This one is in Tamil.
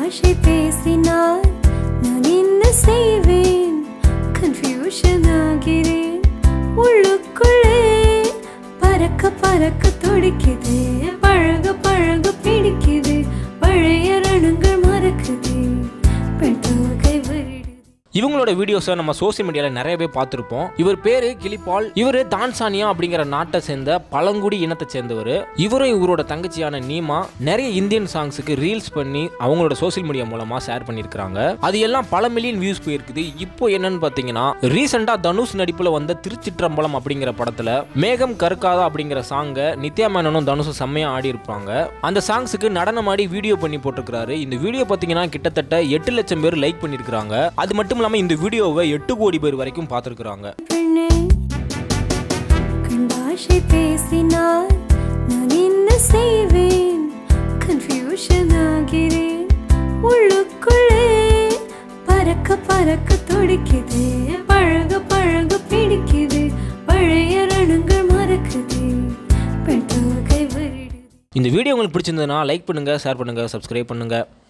பாஷை பேசினால் நான் என்ன செய்வேன் கன்ஃபியூஷன் ஆகிறேன் உள்ளுக்குள்ளே பறக்க பறக்க துடிக்குது பழக பழக பிடிக்குது பழைய ரணங்கள் மறக்குது பெண் தொகை வருடுது இவங்களோட வீடியோஸை நம்ம சோசியல் மீடியாவில் நிறையவே பார்த்துருப்போம் இவர் பேரு கிளிபால் இவர் தான்சானியா அப்படிங்கிற நாட்டை சேர்ந்த பழங்குடி இனத்தை சேர்ந்தவர் இவரும் இவரோட தங்கச்சியான நீமா நிறைய இந்தியன் சாங்ஸுக்கு ரீல்ஸ் பண்ணி அவங்களோட சோசியல் மீடியா மூலமா ஷேர் பண்ணியிருக்காங்க அது எல்லாம் பல மில்லியன் வியூஸ் போயிருக்குது இப்போ என்னன்னு பார்த்தீங்கன்னா ரீசெண்டா தனுஷ் நடிப்புல வந்த திருச்சிற்றம்பலம் அப்படிங்கிற படத்துல மேகம் கருக்காதா அப்படிங்கிற சாங்கை நித்யா மேனனும் தனுஷும் செம்மையா ஆடி இருப்பாங்க அந்த சாங்ஸுக்கு நடனம் ஆடி வீடியோ பண்ணி போட்டிருக்காரு இந்த வீடியோ பார்த்தீங்கன்னா கிட்டத்தட்ட எட்டு லட்சம் பேர் லைக் பண்ணியிருக்காங்க அது மட்டும் இல்லாமல் இந்த வீடியோவை எட்டு கோடி பேர் வரைக்கும் பார்த்துருக்குறாங்க பெண்ணே கண் பாஷை பேசினால் நான் என்ன செய்வேன் கன்ஃபியூஷன் ஆகிறேன் உள்ளுக்குள்ளே பறக்க பறக்க துடிக்குது பழக பழக பிடிக்குது பழைய ரணங்கள் மறக்குது பெண் தொகை வருடுது இந்த வீடியோ உங்களுக்கு பிடிச்சிருந்ததுன்னா லைக் பண்ணுங்க ஷேர் பண்ணுங்க சப்ஸ்கிரைப் பண்ணுங்க